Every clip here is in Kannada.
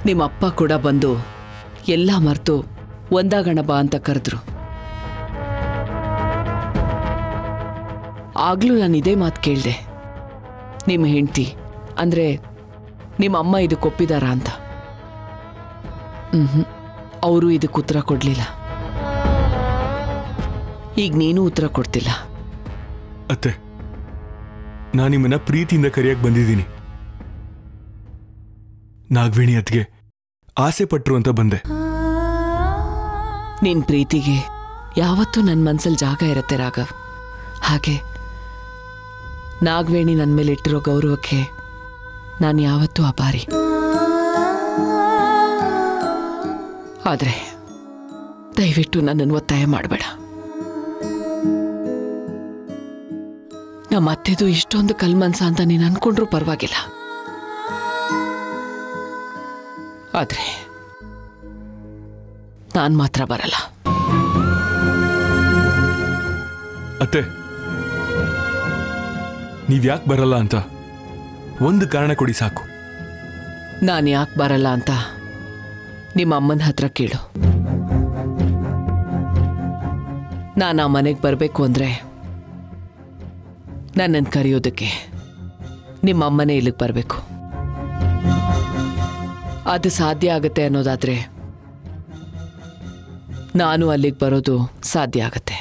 ನಿಮ್ಮ ಅಪ್ಪ ಕೂಡ ಬಂದು ಎಲ್ಲ ಮರೆತು ಒಂದಾಗಣ ಬಾ ಅಂತ ಕರೆದ್ರು ಆಗ್ಲೂ ನಾನು ಇದೇ ಮಾತು ಕೇಳಿದೆ ನಿಮ್ಮ ಹೆಂಡತಿ ಅಂದ್ರೆ ನಿಮ್ಮ ಅಮ್ಮ ಇದಕ್ಕೆ ಒಪ್ಪಿದಾರ ಅಂತ ಹ್ಮ್ ಅವರು ಇದಕ್ಕೆ ಉತ್ತರ ಕೊಡ್ಲಿಲ್ಲ ಈಗ ನೀನು ಉತ್ತರ ಕೊಡ್ತಿಲ್ಲ ಅತ್ತೆ ನಾನು ನಿಮ್ಮನ್ನ ಪ್ರೀತಿಯಿಂದ ಕರೆಯಕ್ ಬಂದಿದ್ದೀನಿ ನಾಗವೇಣಿ ಅತ್ಗೆ ಆಸೆ ಪಟ್ರು ಅಂತ ಬಂದೆ ನಿನ್ ಪ್ರೀತಿಗೆ ಯಾವತ್ತೂ ನನ್ನ ಮನ್ಸಲ್ಲಿ ಜಾಗ ಇರತ್ತೆ ರಾಘವ್ ಹಾಗೆ ನಾಗವೇಣಿ ನನ್ನ ಮೇಲೆ ಇಟ್ಟಿರೋ ಗೌರವಕ್ಕೆ ನಾನು ಯಾವತ್ತೂ ಅಪಾರಿ ಆದ್ರೆ ದಯವಿಟ್ಟು ನನ್ನನ್ನು ಒತ್ತಾಯ ಮಾಡಬೇಡ ನಮ್ಮ ಅತ್ತೆದು ಇಷ್ಟೊಂದು ಕಲ್ಮನ್ಸ ಅಂತ ನೀನು ಅನ್ಕೊಂಡ್ರೂ ಪರವಾಗಿಲ್ಲ ಆದ್ರೆ ನಾನು ಮಾತ್ರ ಬರಲ್ಲ ಅತ್ತೆ ನೀವ್ಯಾಕೆ ಬರಲ್ಲ ಅಂತ ಒಂದು ಕಾರಣ ಕೊಡಿ ಸಾಕು ನಾನು ಯಾಕೆ ಬರಲ್ಲ ಅಂತ ನಿಮ್ಮ ಅಮ್ಮನ ಹತ್ರ ಕೇಳು ನಾನು ಆ ಮನೆಗೆ ಬರಬೇಕು ಅಂದರೆ ನನ್ನನ್ನು ಕರೆಯೋದಕ್ಕೆ ನಿಮ್ಮ ಅಮ್ಮನೇ ಇಲ್ಲಿಗೆ ಬರಬೇಕು ಅದು ಸಾಧ್ಯ ಆಗುತ್ತೆ ಅನ್ನೋದಾದ್ರೆ ನಾನು ಅಲ್ಲಿಗೆ ಬರೋದು ಸಾಧ್ಯ ಆಗತ್ತೆ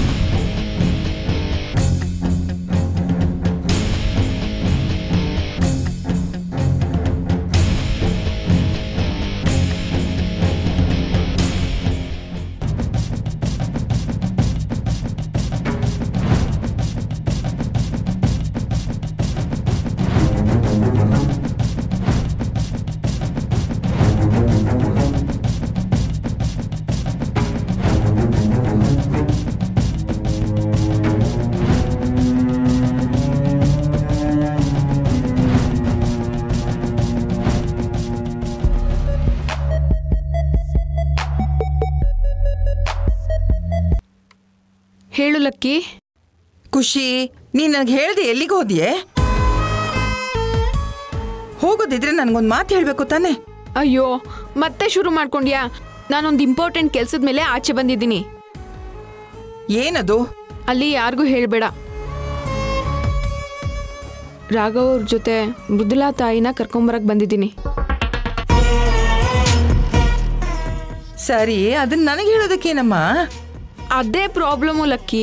ಹೇಳು ಲಕ್ಕಿ ಖುಷಿ ನೀನ್ ನನಗೆ ಹೇಳ್ದೆ ಎಲ್ಲಿಗೆ ಹೋದ್ಯೆ ಹೋಗೋದಿದ್ರೆ ನನಗೊಂದು ಮಾತು ಹೇಳಬೇಕು ತಾನೆ ಅಯ್ಯೋ ಮತ್ತೆ ಶುರು ಮಾಡ್ಕೊಂಡ್ಯಾ ನಾನೊಂದು ಇಂಪಾರ್ಟೆಂಟ್ ಕೆಲ್ಸದ ಮೇಲೆ ಆಚೆ ಬಂದಿದ್ದೀನಿ ಏನದು ಅಲ್ಲಿ ಯಾರಿಗೂ ಹೇಳಬೇಡ ರಾಘವ್ ಅವ್ರ ಜೊತೆ ಮೃದುಲಾ ತಾಯಿನ ಕರ್ಕೊಂಬರಕ್ ಬಂದಿದ್ದೀನಿ ಸರಿ ಅದನ್ನ ನನಗೆ ಹೇಳೋದಕ್ಕೇನಮ್ಮ ಅದೇ ಪ್ರಾಬ್ಲಮು ಲಕ್ಕಿ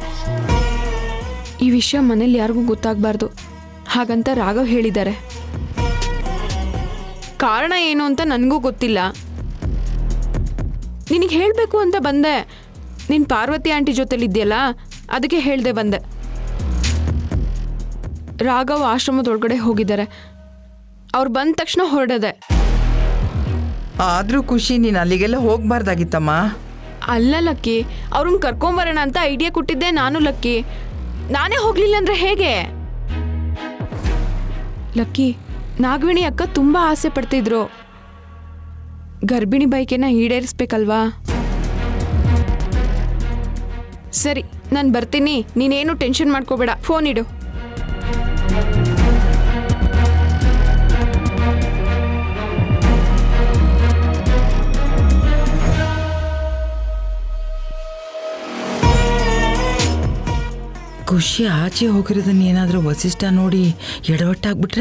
ಈ ವಿಷಯ ಮನೇಲಿ ಯಾರಿಗೂ ಗೊತ್ತಾಗಬಾರ್ದು ಹಾಗಂತ ರಾಘವ್ ಹೇಳಿದ್ದಾರೆ ಕಾರಣ ಏನು ಅಂತ ನನಗೂ ಗೊತ್ತಿಲ್ಲ ನಿನಗೆ ಹೇಳಬೇಕು ಅಂತ ಬಂದೆ ನೀನು ಪಾರ್ವತಿ ಆಂಟಿ ಜೊತೆಲಿದ್ಯಲ್ಲ ಅದಕ್ಕೆ ಹೇಳ್ದೆ ಬಂದೆ ರಾಘವ್ ಆಶ್ರಮದೊಳಗಡೆ ಹೋಗಿದ್ದಾರೆ ಅವ್ರು ಬಂದ ತಕ್ಷಣ ಹೊರಡದೆ ಆದ್ರೂ ಖುಷಿ ನೀನು ಅಲ್ಲಿಗೆಲ್ಲ ಹೋಗ್ಬಾರ್ದಾಗಿತ್ತಮ್ಮ ಅಲ್ಲ ಲಕ್ಕಿ ಅವ್ರನ್ನ ಕರ್ಕೊಂಬರೋಣ ಅಂತ ಐಡಿಯಾ ಕೊಟ್ಟಿದ್ದೆ ನಾನು ಲಕ್ಕಿ ನಾನೇ ಹೋಗ್ಲಿಲ್ಲ ಅಂದ್ರೆ ಹೇಗೆ ಲಕ್ಕಿ ನಾಗವೇಣಿ ಅಕ್ಕ ತುಂಬಾ ಆಸೆ ಪಡ್ತಿದ್ರು ಗರ್ಭಿಣಿ ಬೈಕೆನ ಈಡೇರಿಸ್ಬೇಕಲ್ವಾ ಸರಿ ನಾನು ಬರ್ತೀನಿ ನೀನೇನು ಟೆನ್ಷನ್ ಮಾಡ್ಕೋಬೇಡ ಫೋನ್ ಇಡು ಖುಷಿ ಆಚೆ ಹೋಗಿರೋದನ್ನ ಏನಾದರೂ ವಸಿಷ್ಠ ನೋಡಿ ಎಡವಟ್ಟಾಗ್ಬಿಟ್ರೆ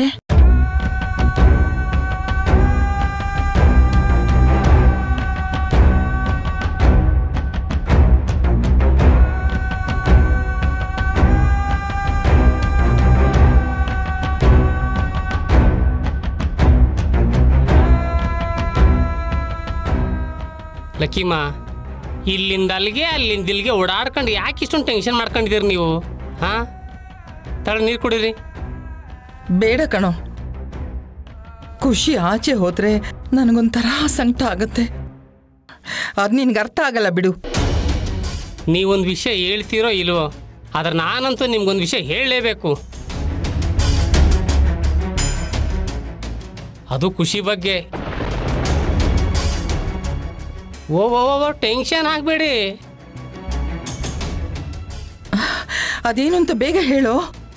ಲಕ್ಕಿಮ್ಮ ಇಲ್ಲಿಂದ ಅಲ್ಲಿಗೆ ಅಲ್ಲಿಂದ ಇಲ್ಲಿಗೆ ಓಡಾಡ್ಕೊಂಡು ಯಾಕೆ ಇಷ್ಟೊಂದು ಟೆನ್ಷನ್ ಮಾಡ್ಕೊಂಡಿದ್ದೀರಿ ನೀವು ಹಾಂ ತಳ ನೀರು ಕುಡೀರಿ ಬೇಡ ಕಣೋ ಖುಷಿ ಆಚೆ ಹೋದ್ರೆ ನನಗೊಂಥರ ಸಂಕಟ ಆಗತ್ತೆ ಅದು ನಿನ್ಗೆ ಅರ್ಥ ಆಗಲ್ಲ ಬಿಡು ನೀವೊಂದು ವಿಷಯ ಹೇಳ್ತೀರೋ ಇಲ್ವೋ ಆದ್ರೆ ನಾನಂತೂ ನಿಮ್ಗೊಂದು ವಿಷಯ ಹೇಳಲೇಬೇಕು ಅದು ಖುಷಿ ಬಗ್ಗೆ ಓ ಓ ಓ, ಓ ಟೆನ್ಷನ್ ಆಗಬೇಡಿ ಅದೇನು ಅಂತ ಬೇಗ ಹೇಳೋ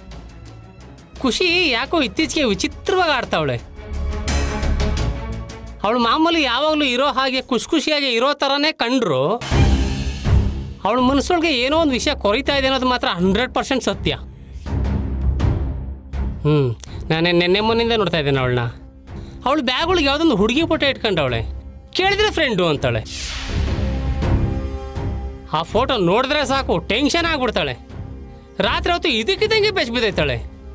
ಖುಷಿ ಯಾಕೋ ಇತ್ತೀಚೆಗೆ ವಿಚಿತ್ರವಾಗಿ ಆಡ್ತಾವಳೆ ಅವಳು ಮಾಮೂಲಿ ಯಾವಾಗಲೂ ಇರೋ ಹಾಗೆ ಖುಷಿ ಖುಷಿಯಾಗಿ ಇರೋ ಥರನೇ ಕಂಡ್ರು ಅವಳ ಮನಸ್ಸೊಳಗೆ ಏನೋ ಒಂದು ವಿಷಯ ಕೊರಿತಾ ಇದೆ ಅನ್ನೋದು ಮಾತ್ರ ಹಂಡ್ರೆಡ್ ಪರ್ಸೆಂಟ್ ಸತ್ಯ ಹ್ಞೂ ನಾನೇ ನೆನ್ನೆ ಮೊನ್ನಿಂದ ನೋಡ್ತಾ ಇದ್ದೇನೆ ಅವಳನ್ನ ಅವಳು ಬ್ಯಾಗ್ ಒಳಗೆ ಯಾವುದೊಂದು ಹುಡುಗಿ ಫೋಟೋ ಇಟ್ಕೊಂಡವಳೆ ಕೇಳಿದ್ರೆ ಫ್ರೆಂಡು ಅಂತಾಳೆ ಆ ಫೋಟೋ ನೋಡಿದ್ರೆ ಸಾಕು ಟೆನ್ಷನ್ ಆಗ್ಬಿಡ್ತಾಳೆ ರಾತ್ರಿ ಹೊತ್ತು ಇದಕ್ಕಿದ್ದಂಗೆ ಬೆಚ್ಚ ಬಿದ್ದೈತಾಳೆ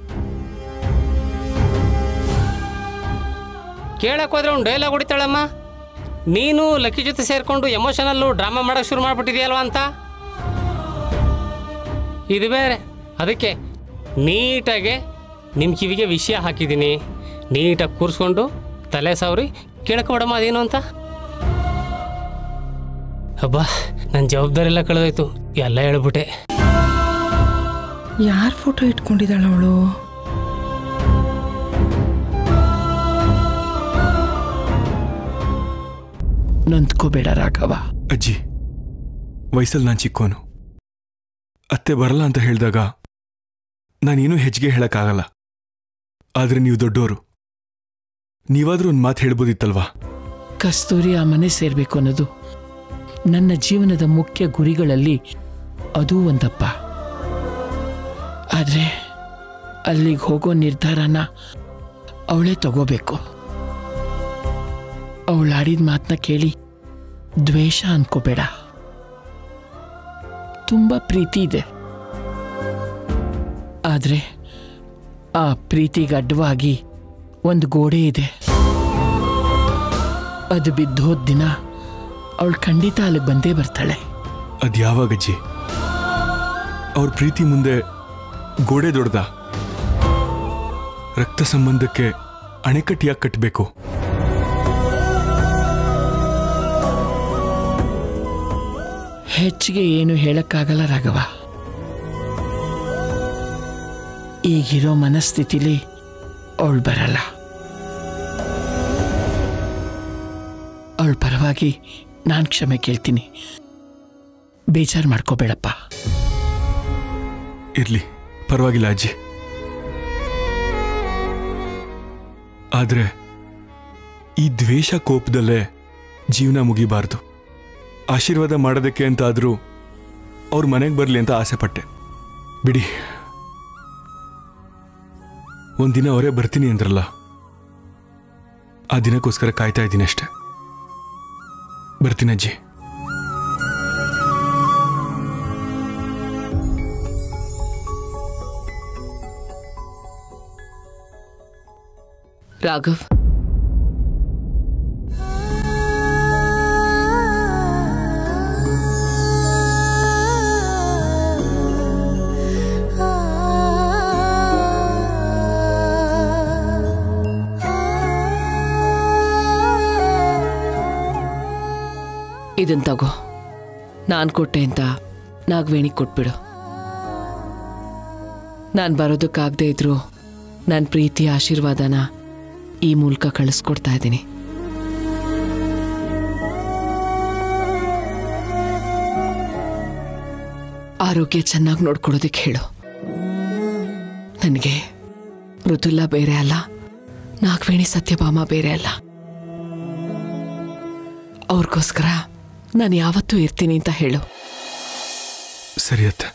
ಕೇಳಕ್ ಹೋದ್ರೆ ಅವ್ನು ಡೈಲಾಗ್ ಹೊಡಿತಾಳಮ್ಮ ನೀನು ಲಕ್ಕಿ ಜೊತೆ ಸೇರಿಕೊಂಡು ಎಮೋಷನಲ್ಲು ಡ್ರಾಮಾ ಮಾಡೋಕೆ ಶುರು ಮಾಡ್ಬಿಟ್ಟಿದೆಯಲ್ವ ಅಂತ ಇದು ಬೇರೆ ಅದಕ್ಕೆ ನೀಟಾಗೆ ನಿಮ್ಮ ಕಿವಿಗೆ ವಿಷಯ ಹಾಕಿದ್ದೀನಿ ನೀಟಾಗಿ ಕೂರಿಸ್ಕೊಂಡು ತಲೆ ಸಾವ್ರಿ ಕೇಳಕ್ಕೆ ಅದೇನು ಅಂತ ಹಬ್ಬ ನನ್ನ ಜವಾಬ್ದಾರಿ ಎಲ್ಲ ಕಳೆದೋಯ್ತು ಎಲ್ಲ ಹೇಳ್ಬಿಟ್ಟೆ ಯಾರ ಫೋಟೋ ಇಟ್ಕೊಂಡಿದ್ದಾಳ ಅವಳು ನೊಂದ್ಕೋಬೇಡ ರಾಘವ ಅಜ್ಜಿ ವಯಸ್ಸಲ್ಲಿ ನಾನು ಚಿಕ್ಕೋನು ಅತ್ತೆ ಬರಲ್ಲ ಅಂತ ಹೇಳಿದಾಗ ನಾನೇನು ಹೆಚ್ಚಿಗೆ ಹೇಳಕ್ಕಾಗಲ್ಲ ಆದ್ರೆ ನೀವು ದೊಡ್ಡೋರು ನೀವಾದ್ರೂ ಒಂದು ಮಾತು ಹೇಳ್ಬೋದಿತ್ತಲ್ವಾ ಕಸ್ತೂರಿ ಆ ಮನೆ ಸೇರ್ಬೇಕು ಅನ್ನೋದು ನನ್ನ ಜೀವನದ ಮುಖ್ಯ ಗುರಿಗಳಲ್ಲಿ ಅದೂ ಒಂದಪ್ಪ ಆದ್ರೆ ಅಲ್ಲಿಗೆ ಹೋಗೋ ನಿರ್ಧಾರನ ಅವಳೇ ತಗೋಬೇಕು ಅವಳು ಆಡಿದ ಮಾತನ್ನ ಕೇಳಿ ದ್ವೇಷ ಅನ್ಕೋಬೇಡ ತುಂಬಾ ಪ್ರೀತಿ ಇದೆ ಆದ್ರೆ ಆ ಪ್ರೀತಿಗೆ ಅಡ್ಡವಾಗಿ ಒಂದು ಗೋಡೆ ಇದೆ ಅದು ಬಿದ್ದೋದ್ ದಿನ ಅವಳು ಖಂಡಿತ ಅಲ್ಲಿಗೆ ಬಂದೇ ಬರ್ತಾಳೆ ಅದು ಯಾವಾಗ ಅಜ್ಜಿ ಅವ್ರ ಪ್ರೀತಿ ಮುಂದೆ ಗೋಡೆ ದೊಡ್ದ ರಕ್ತ ಸಂಬಂಧಕ್ಕೆ ಅಣೆಕಟ್ಟಿಯಾಗಿ ಕಟ್ಟಬೇಕು ಹೆಚ್ಚಿಗೆ ಏನು ಹೇಳಕ್ಕಾಗಲ್ಲ ರಾಘವ ಈಗಿರೋ ಮನಸ್ಥಿತಿಲಿ ಅವಳು ಬರಲ್ಲ ಅವಳ ಪರವಾಗಿ ನಾನು ಕ್ಷಮೆ ಕೇಳ್ತೀನಿ ಬೇಜಾರು ಮಾಡ್ಕೋಬೇಡಪ್ಪ ಇರ್ಲಿ ಪರವಾಗಿಲ್ಲ ಅಜ್ಜಿ ಆದ್ರೆ ಈ ದ್ವೇಷ ಕೋಪದಲ್ಲೇ ಜೀವನ ಮುಗಿಬಾರ್ದು ಆಶೀರ್ವಾದ ಮಾಡೋದಕ್ಕೆ ಅಂತ ಆದ್ರೂ ಅವ್ರ ಮನೆಗೆ ಬರಲಿ ಅಂತ ಆಸೆ ಪಟ್ಟೆ ಬಿಡಿ ಒಂದಿನ ಅವರೇ ಬರ್ತೀನಿ ಅಂದ್ರಲ್ಲ ಆ ದಿನಕ್ಕೋಸ್ಕರ ಕಾಯ್ತಾ ಇದ್ದೀನಿ ಅಷ್ಟೆ ಬರ್ತೀನಿ ಅಜ್ಜಿ ರಾಘವ್ ಇದನ್ ತಗೋ ನಾನು ಕೊಟ್ಟೆ ಅಂತ ನಾಗವೇಣಿಗೆ ಕೊಟ್ಬಿಡು ನಾನು ಬರೋದಕ್ಕಾಗದೇ ಇದ್ರು ನನ್ನ ಪ್ರೀತಿ ಆಶೀರ್ವಾದನ ಈ ಮೂಲಕ ಕಳಿಸ್ಕೊಡ್ತಾ ಇದ್ದೀನಿ ಆರೋಗ್ಯ ಚೆನ್ನಾಗಿ ನೋಡ್ಕೊಳ್ಳೋದಕ್ಕೆ ಹೇಳು ನನಗೆ ಮೃದುಲ್ಲ ಬೇರೆ ಅಲ್ಲ ನಾಗವೇಣಿ ಸತ್ಯಭಾಮ ಬೇರೆ ಅಲ್ಲ ಅವ್ರಿಗೋಸ್ಕರ ನಾನು ಯಾವತ್ತೂ ಇರ್ತೀನಿ ಅಂತ ಹೇಳು ಸರಿ ಅತ್ತೆ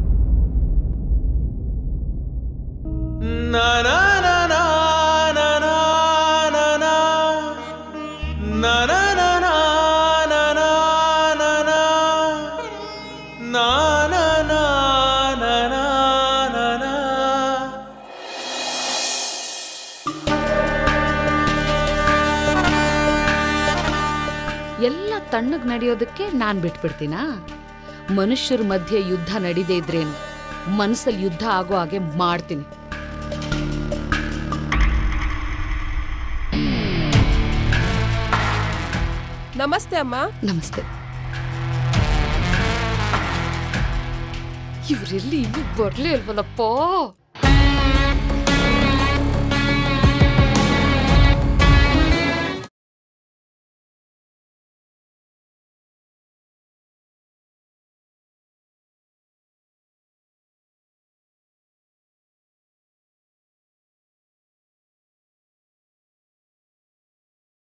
ಎಲ್ಲ ತಣ್ಣಗ್ ನಡೆಯೋದಕ್ಕೆ ನಾನ್ ಬಿಟ್ಬಿಡ್ತೀನಾ ಮನುಷ್ಯರ ಮಧ್ಯೆ ಯುದ್ಧ ನಡೀದೇ ಇದ್ರೇನು ಮನಸ್ಸಲ್ಲಿ ಯುದ್ಧ ಆಗೋ ಹಾಗೆ ಮಾಡ್ತೀನಿ ನಮಸ್ತೆ ಅಮ್ಮ ನಮಸ್ತೆ ಇವರೆಲ್ಲಿ ಇನ್ನೂ ಬರ್ಲೇ ಇಲ್ವಲ್ಲಪ್ಪ